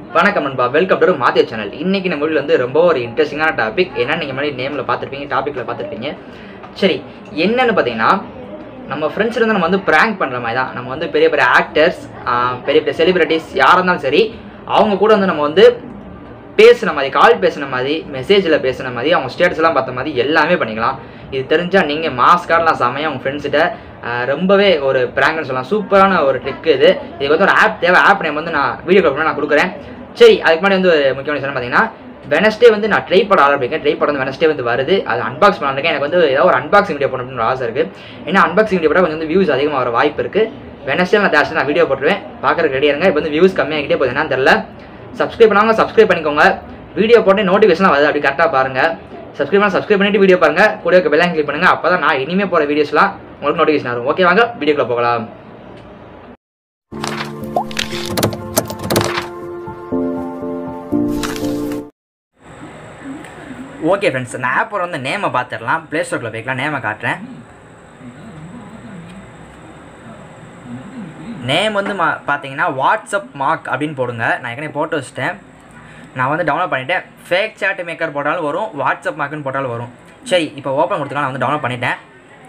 வணக்கம் நண்பா welcome to மாத்திய channel இன்னைக்கு நம்ம வீடியோல வந்து ரொம்ப ஒரு இன்ட்ரெஸ்டிங்கான டாபிக் என்ன நீங்கள் முன்னாடி நேமில் பார்த்துருப்பீங்க டாப்பிக்கில் பார்த்துருப்பீங்க சரி என்னன்னு பார்த்தீங்கன்னா நம்ம ஃப்ரெண்ட்ஸ் இருந்து நம்ம வந்து ப்ராங்க் பண்ணுற மாதிரி தான் நம்ம வந்து பெரிய பெரிய ஆக்டர்ஸ் பெரிய பெரிய செலிபிரிட்டிஸ் யாராக இருந்தாலும் சரி அவங்க கூட வந்து நம்ம வந்து பேசுன மாதிரி கால் பேசுன மாதிரி மெசேஜில் பேசுன மாதிரி அவங்க ஸ்டேட்டஸ்லாம் பார்த்த மாதிரி எல்லாமே பண்ணிக்கலாம் இது தெரிஞ்சால் நீங்கள் மாஸ்கார்லாம் செமையாக உங்கள் ஃப்ரெண்ட்ஸ்கிட்ட ரொம்பவே ஒரு ப்ராங்க்னு சொல்லலாம் சூப்பரான ஒரு ட்ரிக் இது இதுக்கு வந்து ஒரு ஆப் தேவை ஆப் நேம் வந்து நான் வீடியோ கால் நான் கொடுக்குறேன் சரி அதுக்கு முன்னாடி வந்து ஒரு முக்கியமான விஷயம் பார்த்தீங்கன்னா வெனஸ்டே வந்து நான் ட்ரை பட ஆரம்பிக்கேன் ட்ரை படம் வந்து வெனஸ்டே வந்து வருது அது அன்பாக்ஸ் பண்ணிருக்கேன் எனக்கு வந்து ஏதாவது ஒரு அன்பாக்சிங் வீடியோ போடணும்னு ஒரு ஆசை இருக்குது ஏன்னா அன்பாக்சிங் வீடியோ போட்டால் கொஞ்சம் வந்து வியூஸ் அதிகமாக வர வாய்ப்பு இருக்குது வெனஸ்டே நான் தேர்ஸ்டே நான் வீடியோ போட்டுருவேன் பார்க்குறதுக்கு ரெடியாக இருங்க இப்போ வந்து வியூஸ் கம்மியாகிட்டே போகுது என்னன்னு தெரியல சப்ஸ்கிரைப் பண்ணாங்க சப்ஸ்கிரைப் பண்ணிக்கோங்க வீடியோ போட்டு நோட்டிஃபிகேஷன் வருது அப்படி கரெக்டாக பாருங்க சப்ஸ்கிரைப் பண்ண சப்ஸ்கிரைப் பண்ணிட்டு வீடியோ பாருங்க கூட இருக்க பெல் கிளிக் பண்ணுங்க அப்போ தான் நான் இனிமேல் போகிற வீடியோஸ்லாம் உங்களுக்கு நோட்டிஃபிகேஷன் வரும் ஓகே வாங்க வீடியோக்குள்ள போகலாம் ஓகே ஃப்ரெண்ட்ஸ் நான் ஆப்போட வந்து நேமை பார்த்துடலாம் ப்ளே ஸ்டோரில் போய்க்கலாம் நேமை காட்டுறேன் நேம் வந்து மா பார்த்தீங்கன்னா வாட்ஸ்அப் மார்க் அப்படின்னு போடுங்க நான் ஏற்கனவே போட்டு வச்சிட்டேன் நான் வந்து டவுன்லோட் பண்ணிட்டேன் ஃபேக் சேட் மேக்கர் போட்டாலும் வரும் வாட்ஸ்அப் மார்க்குன்னு போட்டாலும் வரும் சரி இப்போ ஓப்பன் கொடுத்துக்கலாம் நான் வந்து டவுன்லோட் பண்ணிட்டேன்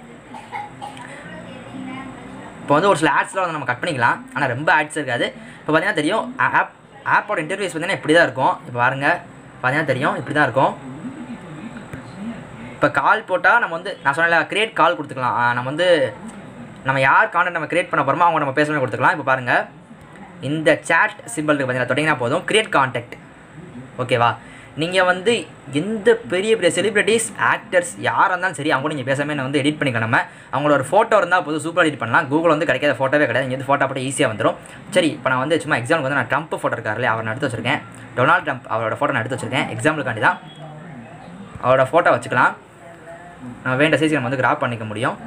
இப்போ வந்து ஒரு சில ஆட்ஸ்லாம் வந்து நம்ம கட் பண்ணிக்கலாம் ஆனால் ரொம்ப ஆட்ஸ் இருக்காது இப்போ பார்த்தீங்கன்னா தெரியும் ஆப் ஆப்போட இன்டர்வியூஸ் பார்த்தீங்கன்னா இப்படி தான் இருக்கும் இப்போ பாருங்கள் பார்த்தீங்கன்னா தெரியும் இப்படி தான் இருக்கும் இப்போ கால் போட்டால் நம்ம வந்து நான் சொன்னல கிரியேட் கால் கொடுத்துக்கலாம் ஆ, நம்ம வந்து நம்ம யார் கான்டெக்ட் நம்ம கிரியேட் பண்ண போகிறோமோ அவங்க நம்ம பேசணும் கொடுத்துக்கலாம் இப்போ பாருங்கள் இந்த சேட் சிம்பிளுக்கு பார்த்தீங்கன்னா தொட்டிங்கன்னா போதும் கிரியேட் கான்டாக்ட் ஓகேவா நீங்கள் வந்து எந்த பெரிய பெரிய செலிப்ரிட்டிஸ் ஆக்டர்ஸ் யாராக இருந்தாலும் சரி அவங்க கூட நீங்கள் பேசாமல் நான் வந்து எடிட் பண்ணிக்கலாம் நம்ம அவங்களோட ஒரு ஃபோட்டோ இருந்தால் போதும் சூப்பராக எடிட் பண்ணலாம் கூகுள் வந்து கிடைக்காத ஃபோட்டோவே கிடையாது இங்கே வந்து ஃபோட்டோ போட்டு ஈஸியாக வந்துடும் சரி இப்போ நான் வந்து சும்மா எக்ஸாம்பிள் வந்து நான் ட்ரம்ப் ஃபோட்டோ இருக்காருல்ல அவர் நான் எடுத்து வச்சிருக்கேன் டொனால்ட் ட்ரம்ப் அவரோட ஃபோட்டோ நான் எடுத்து வச்சிருக்கேன் எக்ஸாம்பிளுக்காண்டி தான் அவரோட ஃபோட்டோ வச்சுக்கலாம் நம்ம வேண்ட சைஸ் நம்ம வந்து கிராப் பண்ணிக்க முடியும்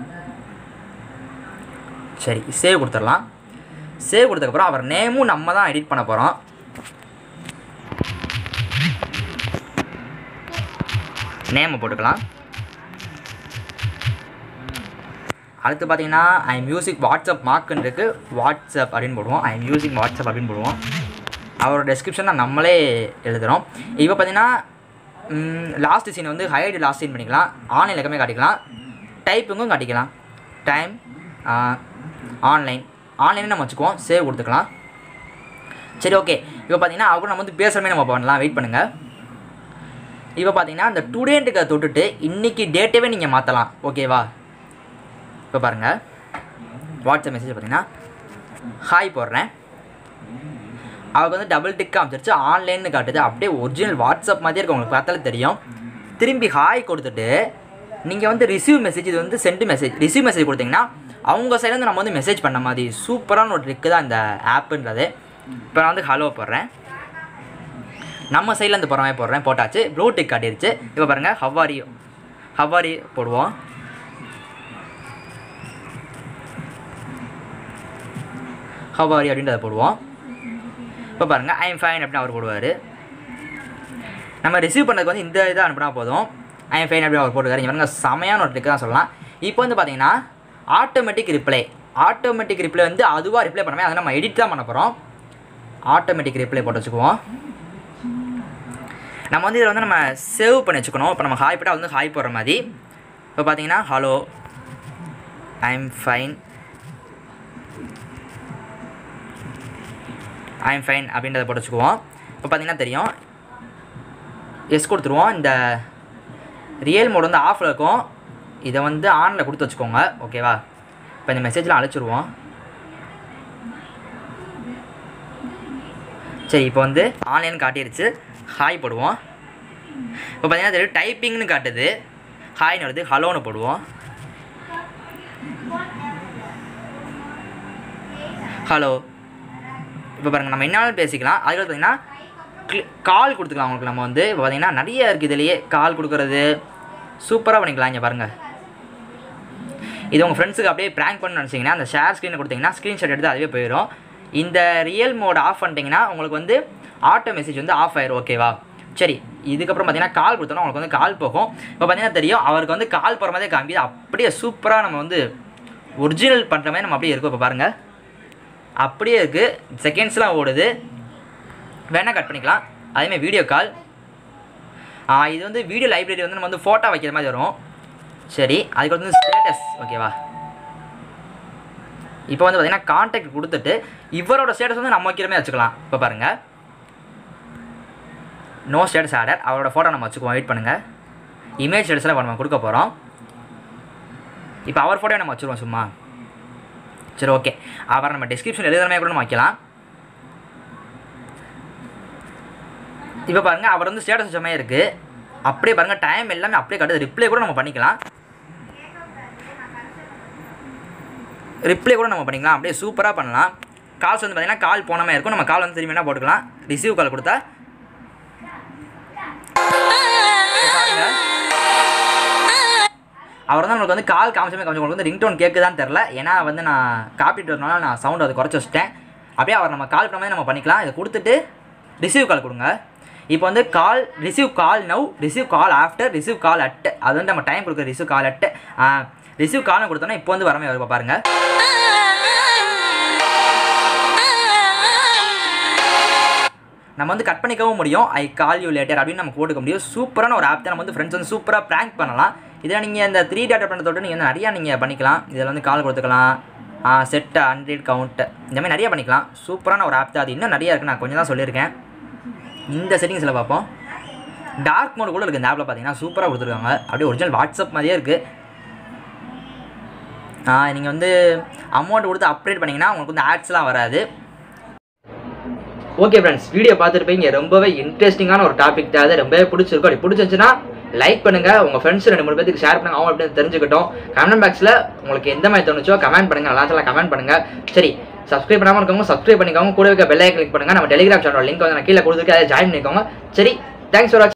சரி சேவ் கொடுத்துடலாம் சேவ் கொடுத்ததுக்கப்புறம் அவர் நேமும் நம்ம தான் எடிட் பண்ண போகிறோம் நேமை போட்டுக்கலாம் அடுத்து பார்த்தீங்கன்னா ஐ மியூசிக் வாட்ஸ்அப் மார்க்குன்னு இருக்குது வாட்ஸ்அப் அப்படின்னு போடுவோம் ஐ மியூசிக் வாட்ஸ்அப் அப்படின்னு போடுவோம் அவரோட டெஸ்கிரிப்ஷனை நம்மளே எழுதுகிறோம் இப்போ பார்த்தீங்கன்னா லாஸ்ட் சீன் வந்து ஹைடு லாஸ்ட் சீன் பண்ணிக்கலாம் ஆன்லைன் எல்லாமே காட்டிக்கலாம் டைப்பிங்கும் காட்டிக்கலாம் டைம் ஆன்லைன் ஆன்லைனே நம்ம வச்சுக்குவோம் சேவ் கொடுத்துக்கலாம் சரி ஓகே இப்போ பார்த்தீங்கன்னா அவங்க நம்ம வந்து பேசுகிறமே நம்ம பண்ணலாம் வெயிட் பண்ணுங்கள் இப்போ பார்த்தீங்கன்னா அந்த டுடேன்ட்டுக்கு தொட்டுட்டு இன்றைக்கி டேட்டவே நீங்கள் மாற்றலாம் ஓகேவா இப்போ பாருங்கள் வாட்ஸ்அப் மெசேஜ் பார்த்தீங்கன்னா ஹாய் போடுறேன் அவருக்கு வந்து டபுள் டிக் காமிச்சிருச்சு ஆன்லைன்னு காட்டுது அப்படியே ஒரிஜினல் வாட்ஸ்அப் மாதிரியே இருக்கும் உங்களுக்கு பார்த்தாலே தெரியும் திரும்பி ஹாய் கொடுத்துட்டு நீங்கள் வந்து ரிசீவ் மெசேஜ் இது வந்து சென்ட் மெசேஜ் ரிசீவ் மெசேஜ் கொடுத்தீங்கன்னா அவங்க சைட்லேருந்து நம்ம வந்து மெசேஜ் பண்ண மாதிரி சூப்பரான ஒரு ட்ரிக்கு தான் இந்த ஆப்புன்றது இப்போ நான் வந்து ஹலோ போடுறேன் நம்ம சைடில் இருந்து போகிற மாதிரி போடுறேன் போட்டாச்சு ப்ளூ டிக் காட்டிருச்சு இப்போ பாருங்கள் ஹவ்வாரி ஹவ்வாரி போடுவோம் ஹவாரி அப்படின்றத போடுவோம் இப்போ பாருங்கள் ஐ எம் ஃபைன் அப்படின்னு அவர் போடுவார் நம்ம ரிசீவ் பண்ணதுக்கு வந்து இந்த இதாக அனுப்பினா போதும் ஐ எம் ஃபைன் அப்படின்னு அவர் போட்டுக்காரு இவங்க செமையான ஒரு ட்ரிக் தான் சொல்லலாம் இப்போ வந்து பார்த்தீங்கன்னா ஆட்டோமேட்டிக் ரிப்ளை ஆட்டோமேட்டிக் ரிப்ளை வந்து அதுவாக ரிப்ளை பண்ணாமல் அதை நம்ம எடிட் தான் பண்ண போகிறோம் ஆட்டோமேட்டிக் ரிப்ளை போட்டு வச்சுக்குவோம் நம்ம வந்து இதில் வந்து நம்ம சேவ் பண்ணி வச்சுக்கணும் இப்போ நம்ம ஹாய் போட்டால் வந்து ஹாய் போடுற மாதிரி இப்போ பார்த்தீங்கன்னா hello I am fine I am fine அப்படின்றத போட்டு வச்சுக்குவோம் இப்போ பார்த்தீங்கன்னா தெரியும் எஸ் கொடுத்துருவோம் இந்த ரியல் மோட் வந்து ஆஃபில் இருக்கும் இதை வந்து ஆனில் கொடுத்து வச்சுக்கோங்க ஓகேவா இப்போ இந்த மெசேஜ்லாம் அழைச்சிருவோம் சரி இப்போ வந்து ஆன்லைன் காட்டிருச்சு ஹாய் போடுவோம் இப்போ பார்த்தீங்கன்னா தெரியும் டைப்பிங்னு காட்டுது ஹாய்னு வருது ஹலோன்னு போடுவோம் ஹலோ இப்போ பாருங்கள் நம்ம என்னாலும் பேசிக்கலாம் அதில் பார்த்தீங்கன்னா கால் கொடுத்துக்கலாம் உங்களுக்கு நம்ம வந்து இப்போ பார்த்தீங்கன்னா நிறைய இருக்குது இதுலேயே கால் கொடுக்குறது சூப்பராக பண்ணிக்கலாம் இங்கே பாருங்கள் இது உங்கள் ஃப்ரெண்ட்ஸுக்கு அப்படியே ப்ராங்க் பண்ணு நினச்சிங்கன்னா அந்த ஷேர் ஸ்க்ரீனை கொடுத்தீங்கன்னா ஸ்க்ரீன்ஷாட் எடுத்து அதுவே போயிடும் இந்த ரியல் மோட் ஆஃப் பண்ணிட்டீங்கன்னா உங்களுக்கு வந்து ஆட்டோ மெசேஜ் வந்து ஆஃப் ஆயிரும் ஓகேவா சரி இதுக்கப்புறம் பார்த்தீங்கன்னா கால் கொடுத்தோன்னா உங்களுக்கு வந்து கால் போகும் இப்போ பார்த்தீங்கன்னா தெரியும் அவருக்கு வந்து கால் போகிற மாதிரியே காமிக்குது அப்படியே சூப்பராக நம்ம வந்து ஒரிஜினல் பண்ணுற மாதிரி நம்ம அப்படியே இருக்கும் இப்போ பாருங்கள் அப்படியே இருக்குது செகண்ட்ஸ்லாம் ஓடுது வேணால் கட் பண்ணிக்கலாம் அதேமாதிரி வீடியோ கால் இது வந்து வீடியோ லைப்ரரி வந்து நம்ம வந்து ஃபோட்டோ வைக்கிற மாதிரி வரும் சரி அதுக்கு வந்து ஸ்டேட்டஸ் ஓகேவா இப்போ வந்து பார்த்தீங்கன்னா கான்டாக்ட் கொடுத்துட்டு இவரோட ஸ்டேட்டஸ் வந்து நம்ம வைக்கிற மாதிரி வச்சுக்கலாம் இப்போ பாருங்கள் நோ ஸ்டேட்டஸ் ஆடர் அவரோட ஃபோட்டோ நம்ம வச்சுக்குவோம் வெயிட் பண்ணுங்கள் இமேஜ் ஸ்டேட்டஸில் நம்ம கொடுக்க போகிறோம் இப்போ அவர் ஃபோட்டோ நம்ம வச்சுருவோம் சும்மா சரி ஓகே அவரை நம்ம டிஸ்கிரிப்ஷன் எழுதுறமே கூட நம்ம வைக்கலாம் இப்போ பாருங்கள் அவர் வந்து ஸ்டேட்டஸ் வச்ச மாதிரி இருக்குது அப்படியே பாருங்கள் டைம் எல்லாமே அப்படியே கட்டுது ரிப்ளை கூட நம்ம பண்ணிக்கலாம் ரிப்ளை கூட நம்ம பண்ணிக்கலாம் அப்படியே சூப்பராக பண்ணலாம் கால்ஸ் வந்து பார்த்தீங்கன்னா கால் போன மாதிரி இருக்கும் நம்ம கால் வந்து திரும்பி என்ன போட்டுக்கலாம் ரிசீவ் கால் கொடுத்தா பாருங்க அவர் தான் நம்மளுக்கு வந்து கால் காமிச்சமே காமிச்சு உங்களுக்கு வந்து ரிங்டோன் கேட்குதான்னு தெரில ஏன்னா வந்து நான் காப்பிட்டு வரனால நான் சவுண்ட் அதை குறைச்சி வச்சிட்டேன் அப்படியே அவர் நம்ம கால் பண்ண மாதிரி நம்ம பண்ணிக்கலாம் இதை கொடுத்துட்டு ரிசீவ் கால் கொடுங்க இப்போ வந்து call receive call now receive call after receive call at அது வந்து நம்ம டைம் கொடுக்குற ரிசீவ் கால் அட் ரிசீவ் கால்னு கொடுத்தோன்னா இப்போ வந்து வரமே வரும் பாருங்க நம்ம வந்து கட் பண்ணிக்கவும் முடியும் ஐ கால் யூ லேட்டர் அப்படின்னு நம்ம போட்டுக்க முடியும் சூப்பரான ஒரு ஆப் தான் நம்ம வந்து ஃப்ரெண்ட்ஸ் வந்து சூப்பராக ப்ராங்க் பண்ணலாம் இதில் நீங்கள் இந்த த்ரீ டேட்டா பண்ண தொட்டு நீங்கள் வந்து நிறையா நீங்கள் பண்ணிக்கலாம் இதில் வந்து கால் கொடுத்துக்கலாம் செட் ஹண்ட்ரட் கவுண்ட் இந்த மாதிரி நிறைய பண்ணிக்கலாம் சூப்பரான ஒரு ஆப் தான் அது இன்னும் நிறையா இருக்குது நான் கொஞ்சம் தான் சொல்லியிருக்கேன் இந்த செட்டிங்ஸில் பார்ப்போம் டார்க் மோடு கூட இருக்குது இந்த ஆப்பில் பார்த்தீங்கன்னா சூப்பராக கொடுத்துருக்காங்க அப்படியே ஒரிஜினல் வாட்ஸ்அப் மாதிரியே இருக்குது நீங்கள் வந்து அமௌண்ட் கொடுத்து அப்டேட் பண்ணிங்கன்னா உங்களுக்கு வந்து ஆட்ஸ்லாம் வராது ஓகே ஃப்ரெண்ட்ஸ் வீடியோ பார்த்துருப்பீங்க ரொம்பவே இன்ட்ரெஸ்டிங்கான ஒரு டாபிக் தான் அது ரொம்பவே பிடிச்சிருக்கும் அப்படி பிடிச்சிருந்துச்சுன்னா லைக் பண்ணுங்க உங்க ஃப்ரெண்ட்ஸ் ரெண்டு மூணு பேருக்கு ஷேர் பண்ணுங்க அவங்க அப்படின்னு தெரிஞ்சுக்கிட்டோம் கமெண்ட் பாக்ஸில் உங்களுக்கு எந்த மாதிரி தோணுச்சோ கமெண்ட் பண்ணுங்க நல்லா கமெண்ட் பண்ணுங்க சரி சப்ஸ்கிரைப் பண்ணாமல் இருக்கவங்க சப்ஸ்கிரைப் பண்ணிக்கோங்க கூட இருக்க பெல்லை கிளிக் பண்ணுங்க நம்ம டெலிகிராம் சேனல் லிங்க் வந்து நான் கீழே கொடுத்துருக்கேன் அதை ஜாயின் பண்ணிக்கோங்க சரி தேங்க்ஸ் ஃபார்